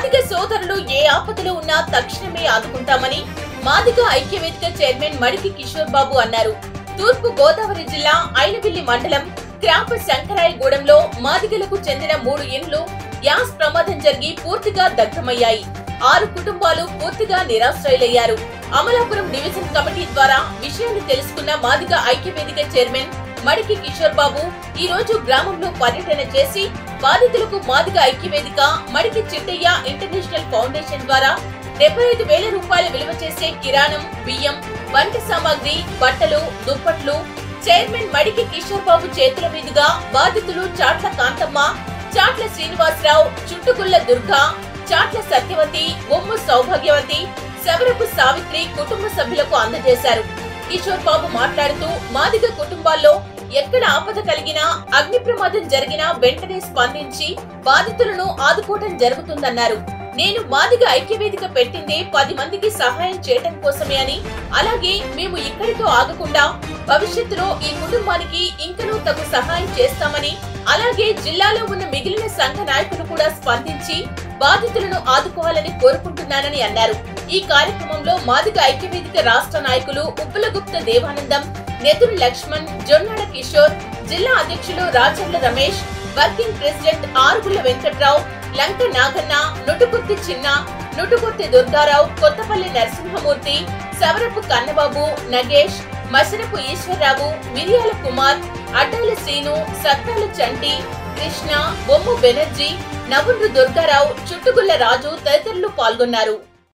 మాదిగ సోదరులు ఏ ఆపదలో ఉన్నా తక్షణమే ఆదుకుంటామని మాదిగ ఐక్యవేదిక చైర్మన్ మడికి కిషోర్ బాబు అన్నారు తూర్పు గోదావరి జిల్లా ఐనవిల్లి మండలం క్రాంప శంకరాయగూడెంలో మాదిగలకు చెందిన మూడు ఇండ్లు గ్యాస్ ప్రమాదం జరిగి పూర్తిగా దగ్ధమయ్యాయి ఆరు కుటుంబాలు పూర్తిగా నిరాశ్రయులయ్యారు అమలాపురం డివిజన్ కమిటీ ద్వారా విషయాన్ని తెలుసుకున్న మాదిగ ఐక్యవేదిక చైర్మన్ మడికి కిషోర్ బాబు ఈ రోజు గ్రామంలో పర్యటన చేసి బాధితులకు మాదిగ ఐక్యవేదిక మడికి చిట్టయ్య ఇంటర్నేషనల్ ఫౌండేషన్ ద్వారా డెబ్బై ఐదు వేల రూపాయల విలువ చేసే కిరాణం బియ్యం వంట సామాగ్రి బట్టలు దుప్పట్లు చైర్మన్ మడికి కిషోర్ బాబు చేతుల మీదుగా బాధితులు చాట్ల కాంతమ్మ చాట్ల శ్రీనివాసరావు చుట్టుగుల్ల దుర్గా చాట్ల సత్యవతి బొమ్ము సౌభాగ్యవతి శబరపు సావిత్రి కుటుంబ సభ్యులకు అందజేశారు కిషోర్ బాబు మాట్లాడుతూ మాదిగ కుటుంబాల్లో ఎక్కడ ఆపద కలిగినా అగ్ని ప్రమాదం జరిగినా వెంటనే స్పందించి బాధితులను ఆదుకోవడం జరుగుతుందన్నారు నేను మాదిగ ఐక్యవేదిక పెట్టిందే పది మందికి సహాయం చేయటం కోసమే అని అలాగే మేము ఇక్కడితో ఆగకుండా భవిష్యత్తులో ఈ కుటుంబానికి ఇంకనూ తగు సహాయం చేస్తామని అలాగే జిల్లాలో ఉన్న మిగిలిన సంఘ నాయకులు కూడా స్పందించి బాధితులను ఆదుకోవాలని కోరుకుంటున్నానని అన్నారు ఈ కార్యక్రమంలో మాదిగ ఐక్యవేదిక రాష్ట్ర నాయకులు ఉప్పులగుప్త దేవానందం నెతురు లక్ష్మణ్ జొన్నాడ కిషోర్ జిల్లా అధ్యక్షులు రాచర్ల రమేష్ వర్కింగ్ ప్రెసిడెంట్ ఆరుగుల వెంకట్రావు లంక నాగన్న నుటుకుర్తి చిన్న నుటుకుర్తి దుర్గారావు కొత్తపల్లి నరసింహమూర్తి సవరపు కన్నబాబు నగేష్ మసరపు ఈశ్వరరావు మిరియాల కుమార్ అడ్డాల శ్రీను సత్తాల చంటి కృష్ణ బొమ్ము బెనర్జీ నవుండ్రు దుర్గారావు చుట్టుగుల్ల రాజు తదితరులు పాల్గొన్నారు